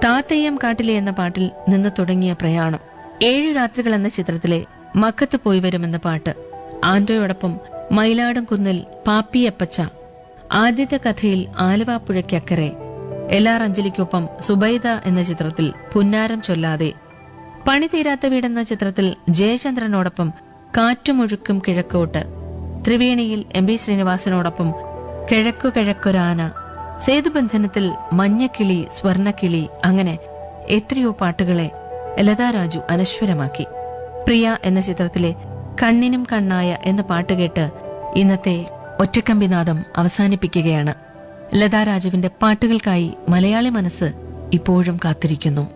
താത്തയ്യം കാട്ടിലെ എന്ന പാട്ടിൽ നിന്ന് തുടങ്ങിയ പ്രയാണം ഏഴു രാത്രികൾ എന്ന ചിത്രത്തിലെ മക്കത്ത് പോയി വരുമെന്ന പാട്ട് ആന്റോയോടൊപ്പം മയിലാടും കുന്നിൽ പാപ്പിയപ്പച്ച ആദ്യത്തെ കഥയിൽ ആലുവാപ്പുഴയ്ക്കക്കരെ എല്ലാർ അഞ്ജലിക്കൊപ്പം സുബൈദ എന്ന ചിത്രത്തിൽ പുന്നാരം ചൊല്ലാതെ പണി തീരാത്ത വീടെന്ന ചിത്രത്തിൽ ജയചന്ദ്രനോടൊപ്പം കാറ്റുമൊഴുക്കും കിഴക്കോട്ട് ത്രിവേണിയിൽ എം പി ശ്രീനിവാസനോടൊപ്പം കിഴക്കു കിഴക്കൊരാന സേതുബന്ധനത്തിൽ മഞ്ഞക്കിളി സ്വർണക്കിളി അങ്ങനെ എത്രയോ പാട്ടുകളെ ലതാ രാജു അനശ്വരമാക്കി പ്രിയ എന്ന ചിത്രത്തിലെ കണ്ണിനും കണ്ണായ എന്ന പാട്ട് കേട്ട് ഇന്നത്തെ ഒറ്റക്കമ്പിനാദം അവസാനിപ്പിക്കുകയാണ് ലതാ രാജുവിന്റെ പാട്ടുകൾക്കായി മലയാളി മനസ്സ് ഇപ്പോഴും കാത്തിരിക്കുന്നു